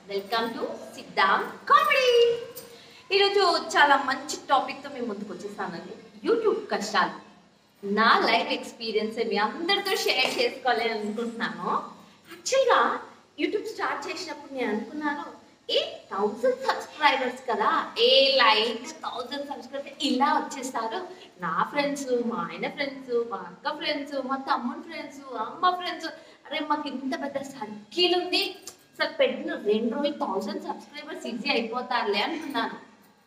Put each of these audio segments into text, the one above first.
Welcome to సిద్ధాం comedy ఈరోజు చాలా మంచి టాపిక్తో మేము ముందుకు వచ్చేసానండి యూట్యూబ్ కష్టాలు నా లైఫ్ ఎక్స్పీరియన్స్ మీ అందరితో షేర్ చేసుకోవాలని అనుకుంటున్నాను యాక్చువల్గా యూట్యూబ్ స్టార్ట్ చేసినప్పుడు నేను అనుకున్నాను ఏ థౌజండ్ సబ్స్క్రైబర్స్ కదా ఏ లైక్ థౌజండ్ సబ్స్క్రైబర్స్ ఇలా వచ్చేస్తారు నా ఫ్రెండ్స్ మా ఆయన ఫ్రెండ్స్ మా అక్క ఫ్రెండ్స్ మా తమ్ముడు ఫ్రెండ్స్ అమ్మ ఫ్రెండ్స్ అరే మాకు ఇంత పెద్ద సర్కిల్ ఉంది అసలు పెట్టిన రెండు రోజులు థౌజండ్ సబ్స్క్రైబర్స్ ఈజీ అయిపోతారులే అనుకున్నాను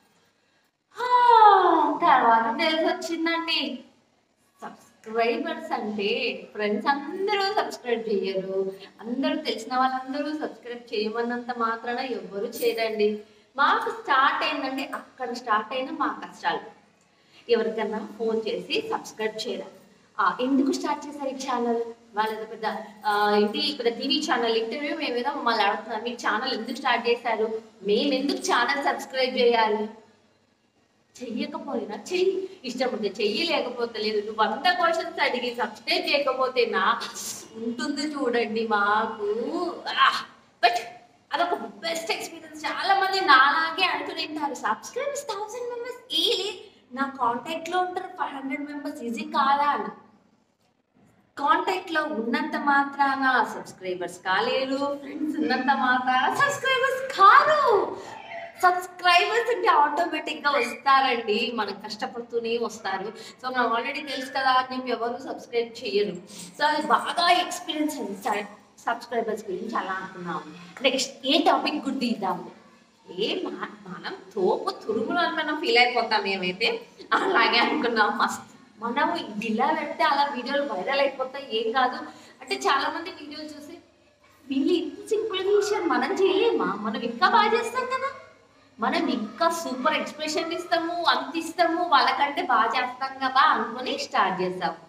హా, తర్వాత తెలిసి వచ్చిందండి సబ్స్క్రైబర్స్ అంటే ఫ్రెండ్స్ అందరూ సబ్స్క్రైబ్ చేయరు అందరూ తెలిసిన వాళ్ళందరూ సబ్స్క్రైబ్ చేయమన్నంత మాత్రాన ఎవ్వరూ చేయరండి మాకు స్టార్ట్ అయిందండి అక్కడ స్టార్ట్ అయిన మా కష్టాలు ఎవరికన్నా ఫోన్ చేసి సబ్స్క్రైబ్ చేయరా ఆ, ఎందుకు స్టార్ట్ చేశారు ఈ ఛానల్ వాళ్ళ ఏదో పెద్ద ఆ, ఏంటి పెద్ద టీవీ ఛానల్ ఇంటర్వ్యూ మేము ఏదో మమ్మల్ని అడుగుతున్నారు మీ ఛానల్ ఎందుకు స్టార్ట్ చేశారు మేము ఎందుకు ఛానల్ సబ్స్క్రైబ్ చేయాలి చెయ్యకపోయినా చెయ్యి ఇష్టం ఉంటే చెయ్యి లేకపోతే లేదు నువ్వు వంద క్వశ్చన్స్ అడిగి సబ్స్క్రైబ్ చేయకపోతే నా ఉంటుంది చూడండి మాకు బట్ అదొక బెస్ట్ ఎక్స్పీరియన్స్ చాలా మంది నాలాగే అంటుంటారు సబ్స్క్రైబర్స్ థౌసండ్ మెంబర్స్ ఏ లేదు నా కాంటాక్ట్ లో ఉంటారు ఫైవ్ హండ్రెడ్ మెంబర్స్ ఈజీ కాదా అని కాంటాక్ట్ లో ఉన్నంత మాత్రాన సబ్స్క్రైబర్స్ కాలేరు ఫ్రెండ్స్ ఉన్నంత మాత్రాన సబ్స్క్రైబర్స్ కాదు సబ్స్క్రైబర్స్ అంటే ఆటోమేటిక్ గా వస్తారండి మనం కష్టపడుతూనే వస్తారు సో మనం ఆల్రెడీ తెలుసు కదా మేము ఎవరు సబ్స్క్రైబ్ చేయరు సో అది బాగా ఎక్స్పీరియన్స్ అయింది సబ్స్క్రైబర్స్ గురించి అలా అనుకున్నాము నెక్స్ట్ ఏ టాపిక్ గుర్తు ఇద్దాము ఏ మా- మనం తోపు తురుములు అని మనం ఫీల్ అయిపోతాం ఏమైతే అలాగే అనుకున్నాం మస్త్ మనం ఇలా పెడితే అలా వీడియోలు వైరల్ అయిపోతాయి ఏం కాదు అంటే చాలా మంది వీడియోలు చూసి వీళ్ళు ఇంత సింపుల్ చేశారు మనం చేయలేమా మనం ఇంకా బాగా చేస్తాం కదా మనం ఇంకా సూపర్ ఎక్స్ప్రెషన్ ఇస్తాము అంత ఇస్తాము వాళ్ళకంటే బాగా చేస్తాం కదా అనుకుని స్టార్ట్ చేసాము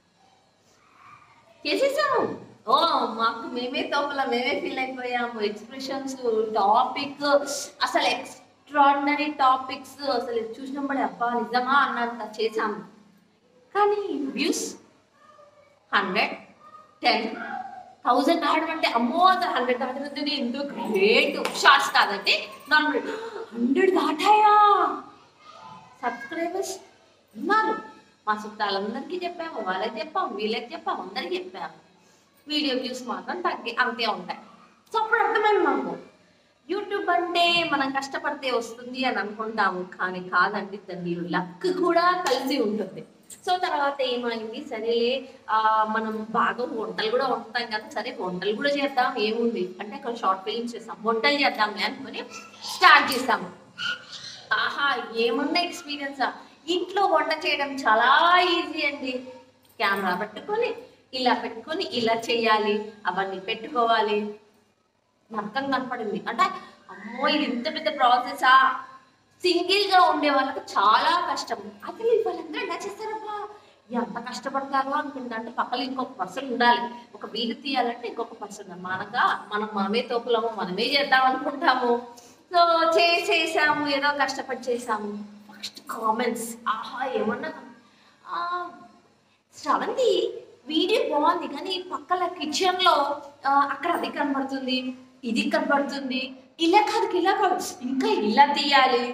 చేసేసాము ఓ మాకు మేమే తోపల మేమే ఫీల్ అయిపోయాము ఎక్స్ప్రెషన్స్ టాపిక్ అసలు ఎక్స్ట్రాడినరీ టాపిక్స్ అసలు ఇది చూసినప్పుడే అబ్బా నిజమా అన్నంత చేసాము కానీ వ్యూస్ హండ్రెడ్ టెన్ థౌజండ్ ఆడడం అంటే అమ్మో అసలు హండ్రెడ్ దాటుతుంది ఎంతో గ్రేట్ షార్ట్స్ కాదండి నార్మల్ హండ్రెడ్ దాటాయా సబ్స్క్రైబర్స్ ఉన్నారు మా చుట్టాలందరికీ చెప్పాము వాళ్ళకి చెప్పాము వీళ్ళకి చెప్పాము అందరికీ చెప్పాము వీడియో వ్యూస్ మాత్రం తగ్గి అంతే ఉంటాయి సో అప్పుడు అర్థమైంది మాకు యూట్యూబ్ అంటే మనం కష్టపడితే వస్తుంది అని అనుకుంటాము కానీ కాదండి దాన్ని లక్ కూడా కలిసి ఉంటుంది సో తర్వాత ఏమైంది సరేలే ఆ, మనం బాగా వంటలు కూడా వండుతాం కదా సరే వంటలు కూడా చేద్దాం ఏముంది అంటే అక్కడ షార్ట్ ఫిలిమ్స్ చేస్తాం వంటలు చేద్దాంలే అనుకుని స్టార్ట్ చేసాము ఆహా ఏముంది ఎక్స్పీరియన్సా ఇంట్లో వంట చేయడం చాలా ఈజీ అండి కెమెరా పెట్టుకొని ఇలా పెట్టుకొని ఇలా చేయాలి అవన్నీ పెట్టుకోవాలి నరకం కనపడింది అంటే అమ్మో ఇది ఇంత పెద్ద ప్రాసెసా సింగిల్ గా ఉండే వాళ్ళకి చాలా కష్టం అసలు వాళ్ళందరూ ఎలా చేస్తారబ్బా ఎంత కష్టపడతారో అనుకుంటా అంటే పక్కన ఇంకొక పర్సన్ ఉండాలి ఒక వీడియో తీయాలంటే ఇంకొక పర్సన్ మనక మనం మనమే తోపులము మనమే చేద్దాం అనుకుంటాము సో చేసేసాము ఏదో కష్టపడి చేసాము ఫస్ట్ కామెంట్స్ ఆహా ఏమన్నా ఆ, శ్రవంతి వీడియో బాగుంది కానీ పక్కల కిచెన్ లో ఆ, అక్కడ అది కనబడుతుంది ఇది కనబడుతుంది ఇలా కాదు ఇలా కాదు ఇంకా ఇలా తీయాలి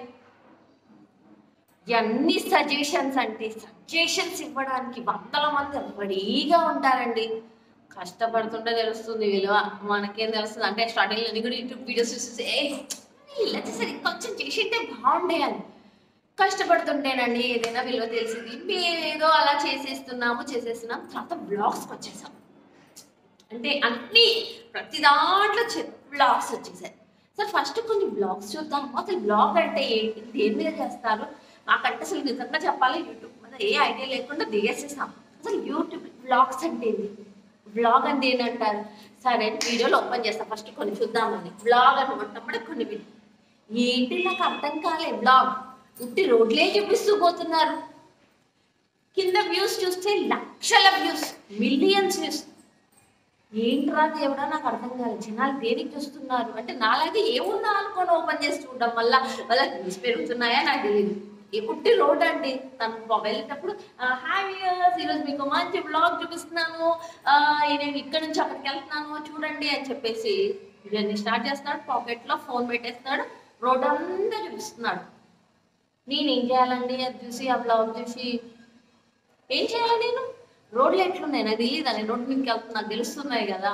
ఎన్ని సజెషన్స్ అంటే సజెషన్స్ ఇవ్వడానికి వందల మంది రెడీగా ఉంటారండి కష్టపడుతుంటే తెలుస్తుంది విలువ మనకేం తెలుస్తుంది అంటే స్టార్టింగ్ లో కూడా యూట్యూబ్ వీడియోస్ చూసి "ఏ, ఇలా చేసేది కొంచెం చేసింటే బాగుండే అని కష్టపడుతుంటేనండి ఏదైనా విలువ తెలిసింది మేమేదో అలా చేసేస్తున్నాము చేసేస్తున్నాం తర్వాత బ్లాగ్స్కి వచ్చేసాం అంటే అన్ని ప్రతి దాంట్లో బ్లాగ్స్ వచ్చేసాయి సో ఫస్ట్ కొన్ని బ్లాగ్స్ చూద్దాం అసలు బ్లాగ్ అంటే ఏంటి దేని మీద చేస్తారు మాకంటే అసలు నిజంగా చెప్పాలి యూట్యూబ్ మీద ఏ ఐడియా లేకుండా దిగేసేసాం అసలు యూట్యూబ్ బ్లాగ్స్ అంటే ఏంటి బ్లాగ్ అంటే ఏంటంటారు సరే వీడియోలో ఓపెన్ చేస్తాం ఫస్ట్ కొన్ని చూద్దామని బ్లాగ్ అనుకుంటున్నప్పుడే కొన్ని వి- ఏంటి నాకు అర్థం కాలే బ్లాగ్ ఉట్టి రోడ్లే చూపిస్తూ పోతున్నారు కింద వ్యూస్ చూస్తే లక్షల వ్యూస్ మిలియన్స్ వ్యూస్ ఏంట్రా దేవుడా నాకు అర్థం కాదు జనాలు దేనికి చూస్తున్నారు అంటే నాలాగే ఏమున్నా అనుకొని ఓపెన్ చేసి చూడడం వల్ల వాళ్ళకి వ్యూస్ పెరుగుతున్నాయా నాకు తెలియదు ఈ పుట్టి రోడ్ అండి తను వెళ్ళేటప్పుడు హాయ్ వ్యూయర్స్ ఈరోజు మీకు మంచి బ్లాగ్ చూపిస్తున్నాను ఆ, నేను ఇక్కడ నుంచి అక్కడికి వెళ్తున్నాను చూడండి అని చెప్పేసి జర్నీ స్టార్ట్ చేస్తున్నాడు పాకెట్ లో ఫోన్ పెట్టేస్తున్నాడు రోడ్ అంతా చూపిస్తున్నాడు నేను ఏం చేయాలండి అది చూసి ఆ బ్లాగ్ చూసి ఏం చేయాలి నేను రోడ్లు ఎట్లున్నాయి నాకు తెలియదు నేను రోడ్ మీదకి వెళ్తున్నా నాకు తెలుస్తున్నాయి కదా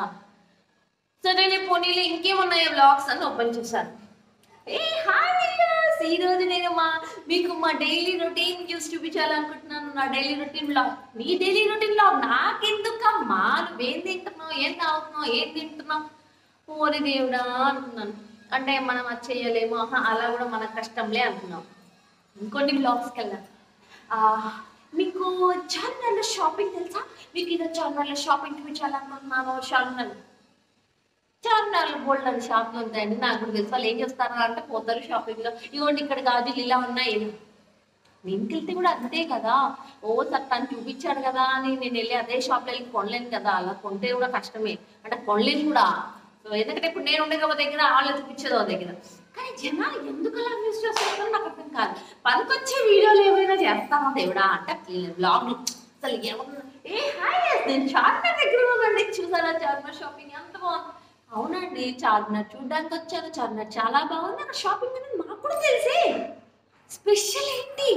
సరే పోనీలు ఇంకేమున్నాయి బ్లాగ్స్ అని ఓపెన్ చేశాను ఏ హాయ్ వీడియోస్ ఈ రోజు నేను మా మీకు మా డైలీ రొటీన్ చూసి చూపించాలనుకుంటున్నాను నా డైలీ రొటీన్ బ్లాగ్ నీ డైలీ రొటీన్ బ్లాగ్ నాకెందుకమ్మా నువ్వేం తింటున్నావు ఏం తాగుతున్నావు ఏం తింటున్నావు ఓరి దేవుడా అనుకున్నాను అంటే మనం అది చేయలేము ఆహా, అలా కూడా మన కష్టంలే అనుకున్నాం ఇంకొన్ని బ్లాగ్స్కి వెళ్ళాం ఆ, మీకు చార్మినార్లో షాపింగ్ తెలుసా మీకు ఈరోజు చార్మినార్లో షాపింగ్ చూపించాలనుకుంటున్నాను చార్మినార్ చార్మినార్లో బోల్డ్ అని షాపులు ఉంటాయండి నాకు కూడా తెలుసు వాళ్ళు ఏం చేస్తారా అంటే పోతారు షాపింగ్ లో ఇవ్వండి ఇక్కడ గాజులు ఇలా ఉన్నాయి నేను వెళ్తే కూడా అంతే కదా ఓ సార్ తను చూపించాడు కదా అని నేను వెళ్ళి అదే షాప్లో వెళ్ళి కొనలేను కదా అలా కొంటే కూడా కష్టమే అంటే కొనలేను కూడా సో ఎందుకంటే ఇప్పుడు నేను ఉండే ఒక దగ్గర వాళ్ళు చూపించేది ఒక దగ్గర కానీ జనాలు ఎందుకు అలా యూస్ చేస్తున్నారో నాకు అర్థం కాదు పనికొచ్చే వీడియోలు ఏమైనా చేస్తామా దేవుడా అంటే బ్లాగ్ అసలు ఏమన్నా ఏ హాయ్ నేను చార్మినార్ దగ్గర ఉందండి చూసారా చార్మినార్ షాపింగ్ ఎంత బాగుంది అవునండి చార్మినార్ చూడడానికి వచ్చాను చార్మినార్ చాలా బాగుంది అక్కడ షాపింగ్ అనేది మాకు కూడా తెలిసే స్పెషల్ ఏంటి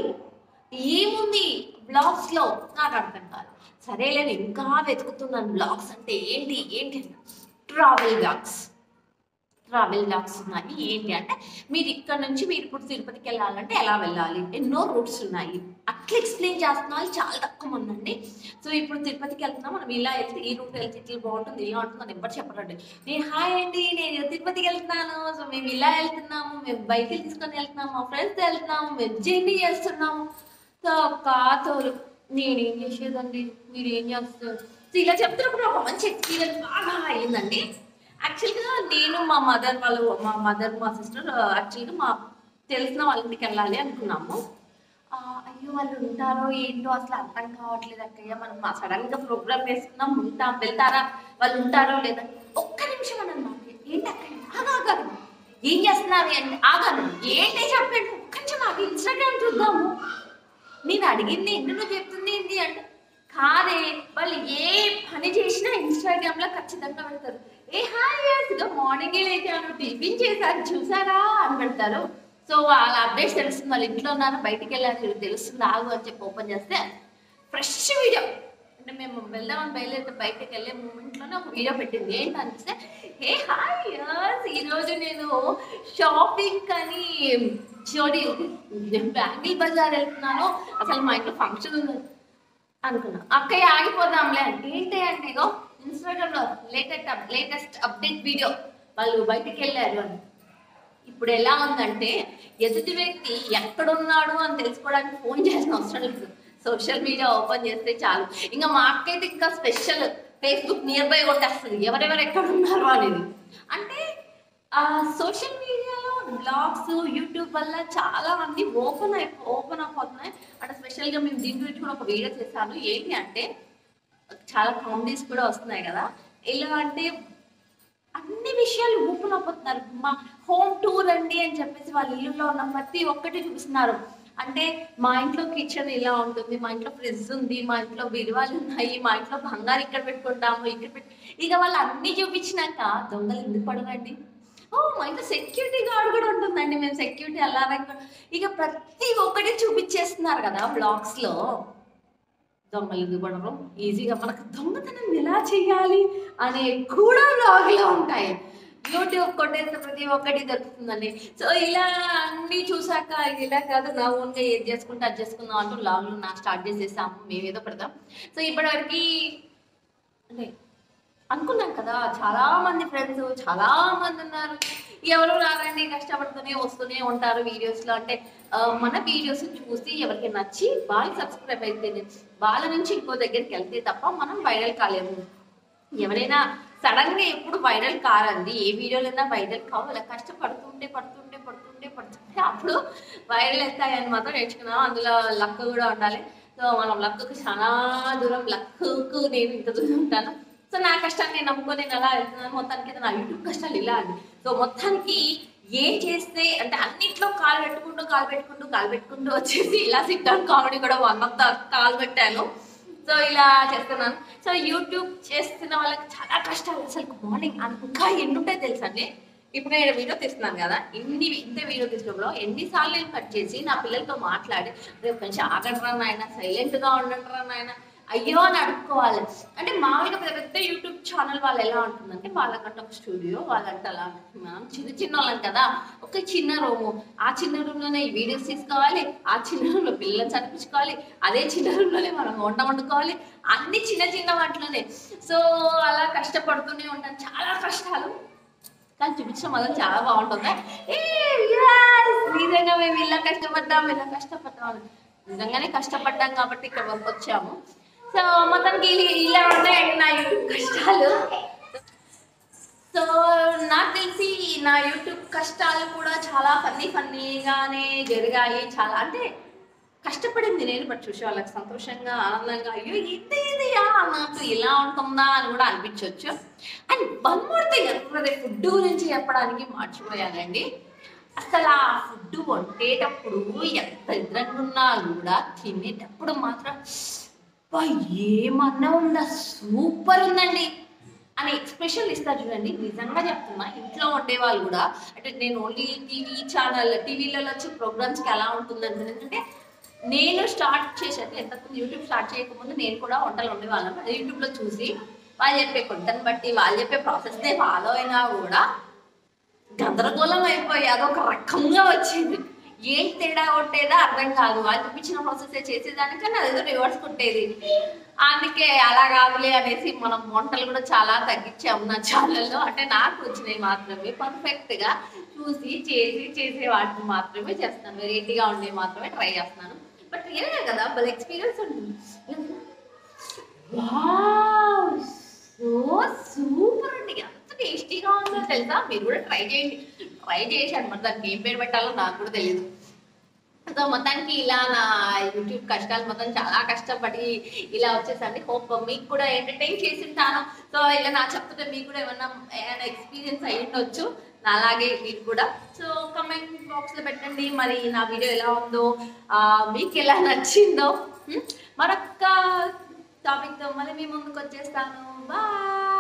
ఏముంది బ్లాగ్స్ లో నాకు అర్థం కాదు సరేలే నేను ఇంకా వెతుకుతున్నాను బ్లాగ్స్ అంటే ఏంటి ఏంటి ట్రావెల్ బ్లాగ్స్ ట్రావెల్ బ్లాగ్స్ ఉన్నాయి ఏంటి అంటే మీరు ఇక్కడ నుంచి మీరు ఇప్పుడు తిరుపతికి వెళ్ళాలంటే ఎలా వెళ్ళాలి ఎన్నో రూట్స్ ఉన్నాయి అట్లా ఎక్స్ప్లెయిన్ చేస్తున్న వాళ్ళు చాలా తక్కువ మంది అండి సో ఇప్పుడు తిరుపతికి వెళ్తున్నాం మనం ఇలా వెళ్తే ఈ రూట్ వెళ్తే ఇట్లా బాగుంటుంది ఇలా ఉంటుంది అని ఎవరు చెప్పరండి నేను హాయ్ అండి నేను తిరుపతికి వెళ్తున్నాను సో మేము ఇలా వెళ్తున్నాము మేము బైకులు తీసుకొని వెళ్తున్నాము మా ఫ్రెండ్స్ వెళ్తున్నాము మేము జర్నీ చేస్తున్నాము సో కాతోలు నేనేం చేసేదండి మీరు ఏం చేస్తారు సో ఇలా చెప్తున్నప్పుడు ఒక మంచి ఎక్స్పీరియన్స్ బాగా అయ్యిందండి యాక్చువల్గా నేను మా మదర్ వాళ్ళు మా మదర్ మా సిస్టర్ యాక్చువల్గా మా తెలిసిన వాళ్ళ ఇంటికి వెళ్ళాలి అనుకున్నాము ఆ, అయ్యో వాళ్ళు ఉంటారో ఏంటో అసలు అర్థం కావట్లేదు అక్కయ్య మనం మా సడన్ గా ప్రోగ్రామ్ వేసుకున్నాం ఉంటాం వెళ్తారా వాళ్ళు ఉంటారో లేదా ఒక్క నిమిషం అని అన్నాను ఏంటి అక్కయ్య ఆగు, ఆగాను ఏం చేస్తున్నారు అంటే ఆగాను ఏంటి చెప్పండి ఒక్క నిమిషం ఆగి ఇన్స్టాగ్రామ్ చూద్దాము నేను అడిగింది ఏంటి నువ్వు చెప్తుంది ఏంటి అంటే కాదే వాళ్ళు ఏ పని చేసినా ఇన్స్టాగ్రామ్ లో ఖచ్చితంగా పెడతారు ఏ హాయ్ ఇక మార్నింగ్ లేచాను టిఫిన్ చేశారు చూసారా అని పెడతారు సో వాళ్ళ అప్డేట్స్ తెలుస్తుంది వాళ్ళు ఇంట్లో ఉన్నారు బయటికి వెళ్ళారు ఇది తెలుస్తుంది ఆగు అని చెప్పి ఓపెన్ చేస్తే ఫ్రెష్ వీడియో అంటే మేము వెళ్దామని బయలుదేరితే బయటకు వెళ్ళే మూమెంట్లోనే ఒక వీడియో పెట్టింది ఏంటి అనిపిస్తే ఏ హాయ్ యస్ ఈరోజు నేను షాపింగ్ కానీ చూడి బ్యాంగిల్ బజార్ వెళ్తున్నాను అసలు మా ఇంట్లో ఫంక్షన్ ఉంది అనుకున్నా అక్కయ్య ఆగిపోదాంలే అంటే ఏంటి అంటే ఇగో ఇన్స్టాగ్రామ్ లో లేటెస్ట్ లేటెస్ట్ అప్డేట్ వీడియో వాళ్ళు బయటికి వెళ్ళారు అని ఇప్పుడు ఎలా ఉందంటే ఎదుటి వ్యక్తి ఎక్కడున్నాడు అని తెలుసుకోవడానికి ఫోన్ చేసిన అవసరం లేదు సోషల్ మీడియా ఓపెన్ చేస్తే చాలు ఇంకా మా అక్కయితే ఇంకా స్పెషల్ ఫేస్బుక్ నియర్ బై కొట్టేస్తుంది ఎవరెవరు ఎక్కడ ఉన్నారు అనేది అంటే ఆ సోషల్ మీడియాలో బ్లాగ్స్ యూట్యూబ్ వల్ల చాలా మంది ఓపెన్ అయి ఓపెన్ అయిపోతున్నాయి అంటే స్పెషల్గా మేము దీని గురించి కూడా ఒక వీడియో చేశాను ఏంటి అంటే చాలా కామెడీస్ కూడా వస్తున్నాయి కదా ఎలా అంటే అన్ని విషయాలు ఓపెన్ అయిపోతున్నారు మా హోమ్ టూర్ అండి అని చెప్పేసి వాళ్ళ ఇల్లులో ఉన్న ప్రతి ఒక్కటి చూపిస్తున్నారు అంటే మా ఇంట్లో కిచెన్ ఇలా ఉంటుంది మా ఇంట్లో ఫ్రిడ్జ్ ఉంది మా ఇంట్లో బిరువాలు ఉన్నాయి మా ఇంట్లో బంగారు ఇక్కడ పెట్టుకుంటాము ఇక్కడ పెట్టు ఇక వాళ్ళు అన్ని చూపించినాక దొంగలు ఎందుకు పడరండి ఓ మా ఇంట్లో సెక్యూరిటీ గార్డ్ కూడా ఉంటుందండి మేము సెక్యూరిటీ అలారం కూడా ఇక ప్రతి ఒక్కటి చూపించేస్తున్నారు కదా బ్లాగ్స్ లో దొంగలు ఎందుకు పడరు ఈజీగా మనకు దొంగతనం ఎలా చేయాలి అనే కూడా బ్లాగ్లో ఉంటాయి యూట్యూబ్ కొట్టేస్తే ప్రతి ఒక్కటి దొరుకుతుందండి సో ఇలా అన్ని చూసాక ఇలా కాదు నా ఓన్గా ఏది చేసుకుంటే అది చేసుకుందాం అంటూ లాగ్లు నా స్టార్ట్ చేసేసాము మేమేదో పెడదాం సో ఇప్పటివరకు అంటే అనుకున్నాం కదా చాలా మంది ఫ్రెండ్స్ చాలా మంది ఉన్నారు ఎవరు రారండి కష్టపడుతూనే వస్తూనే ఉంటారు వీడియోస్ లో అంటే ఆ, మన వీడియోస్ చూసి ఎవరికి నచ్చి బాగా సబ్స్క్రైబ్ అయితే వాళ్ళ నుంచి ఇంకో దగ్గరికి వెళ్తే తప్ప మనం వైరల్ కాలేము ఎవరైనా సడన్ గా ఎప్పుడు వైరల్ కారండి ఏ వీడియోలైనా వైరల్ కావాలి కష్టపడుతుంటే పడుతుంటే పడుతుంటే పడుతుంటే అప్పుడు వైరల్ అవుతాయని మాత్రం నేర్చుకున్నాం అందులో లక్ కూడా ఉండాలి సో మనం లక్కు చాలా దూరం లక్కు నేను ఇంత దూరం ఉంటాను సో నా కష్టాన్ని నేను నమ్ముకొని నేను అలా వెళ్తున్నాను మొత్తానికి అయితే నా యూట్యూబ్ కష్టాలు ఇలా అండి సో మొత్తానికి ఏం చేస్తే అంటే అన్నిట్లో కాలు పెట్టుకుంటూ కాలు పెట్టుకుంటూ కాలు పెట్టుకుంటూ వచ్చేసి ఇలా సిట్ డౌన్ కామెడీ కూడా వన్ ఆఫ్ ద కాల్ పెట్టాను సో సో ఇలా చేస్తున్నాను సో యూట్యూబ్ చేస్తున్న వాళ్ళకి చాలా కష్టాలు అసలు మార్నింగ్ ఇంకా ఎన్ని ఉంటాయి తెలుసా అండి ఇప్పుడు నేను వీడియో తీస్తున్నాను కదా ఇన్ని ఇంత వీడియో తీసుకోవడంలో ఎన్నిసార్లు నేను కట్ చేసి నా పిల్లలతో మాట్లాడి రేపు కొంచెం ఆగండి నాయన సైలెంట్ గా ఉండండి రా నాయన అయ్యో అని అడుక్కోవాలి అంటే మామూలుగా పెద్ద పెద్ద యూట్యూబ్ ఛానల్ వాళ్ళు ఎలా ఉంటుందంటే వాళ్ళకంటే ఒక స్టూడియో వాళ్ళంటే అలా మనం చిన్న చిన్న వాళ్ళం కదా ఒక చిన్న రూము ఆ చిన్న రూమ్ లోనే ఈ వీడియోస్ తీసుకోవాలి ఆ చిన్న రూమ్ లో పిల్లలు చదివించుకోవాలి అదే చిన్న రూమ్ లోనే మనం వంట వండుకోవాలి అన్ని చిన్న చిన్న వాటిలోనే సో అలా కష్టపడుతూనే ఉంటాను చాలా కష్టాలు కానీ చూపించడం మాత్రం చాలా బాగుంటుంది ఏ yes! నిజంగా మేము ఇలా కష్టపడ్డాం ఇలా కష్టపడ్డాం అని. నిజంగానే కష్టపడ్డాం కాబట్టి ఇక్కడ వరకు వచ్చాము సో మొత్తానికి ఇలా- ఇలా ఉన్నాయండి నా యూట్యూబ్ కష్టాలు సో నాకు తెలిసి నా యూట్యూబ్ కష్టాలు కూడా చాలా ఫన్నీ ఫన్నీగానే జరిగాయి చాలా అంటే కష్టపడింది నేను బట్ చూసే వాళ్ళకి సంతోషంగా ఆనందంగా అయ్యో ఇది ఇదియా నాకు ఇలా ఉంటుందా అని కూడా అనిపించవచ్చు అండ్ వన్ మోర్ థింగ్ అదే ఫుడ్ గురించి చెప్పడానికి మర్చిపోయానండి అసలు ఆ ఫుడ్ వండేటప్పుడు ఎంత ఇద్దరంగా ఉన్నా కూడా తినేటప్పుడు మాత్రం "అబ్బా, ఏమన్నా ఉందా సూపర్ ఉందండి అని ఎక్స్ప్రెషన్ ఇస్తారు చూడండి నిజంగా చెప్తున్నా ఇంట్లో ఉండే వాళ్ళు కూడా అంటే నేను ఓన్లీ టీవీ ఛానల్ టీవీలలో వచ్చే ప్రోగ్రామ్స్కి ఎలా ఉంటుంది అంటే నేను స్టార్ట్ చేసేది ఎంతకుముందు యూట్యూబ్ స్టార్ట్ చేయకముందు నేను కూడా వంటలు ఉండేవాళ్ళం అది యూట్యూబ్లో చూసి వాళ్ళు చెప్పే కొంటను బట్టి వాళ్ళు చెప్పే ప్రాసెస్నే ఫాలో అయినా కూడా గందరగోళం అయిపోయి అదొక రకంగా వచ్చింది ఏం తేడా కొట్టేదా అర్థం కాదు వాళ్ళు చూపించిన ప్రాసెస్ చేసేదానికన్నా అదేదో రివర్స్ కొట్టేది అందుకే అలా కాదులే అనేసి మనం వంటలు కూడా చాలా తగ్గించాము నా ఛానల్లో అంటే నాకు వచ్చినవి మాత్రమే పర్ఫెక్ట్ గా చూసి చేసి చేసే వాటిని మాత్రమే చేస్తాను వెరైటీగా ఉండేవి మాత్రమే ట్రై చేస్తున్నాను బట్ రియల్గా కదా భలే ఎక్స్పీరియన్స్ ఉంటుంది వావ్ సో సూపర్ అండి ఎంత టేస్టీగా ఉందో తెలుసా మీరు కూడా ట్రై చేయండి ట్రై చేశాను మరి దానికి ఏం పేరు పెట్టాలో నాకు కూడా తెలియదు సో మొత్తానికి ఇలా నా యూట్యూబ్ కష్టాలు మొత్తం చాలా కష్టపడి ఇలా వచ్చేసండి హోప్ మీకు కూడా ఎంటర్టైన్ చేసి ఉంటాను సో ఇలా నా చెప్తుంటే మీకు కూడా ఏమన్నా ఏమైనా ఎక్స్పీరియన్స్ అయ్యి ఉండొచ్చు నా అలాగే మీరు కూడా సో కమెంట్ బాక్స్ లో పెట్టండి మరి నా వీడియో ఎలా ఉందో ఆ, మీకు ఎలా నచ్చిందో హ్మ్? మరొక్క టాపిక్ తో మళ్ళీ మీ ముందుకు వచ్చేస్తాను బాయ్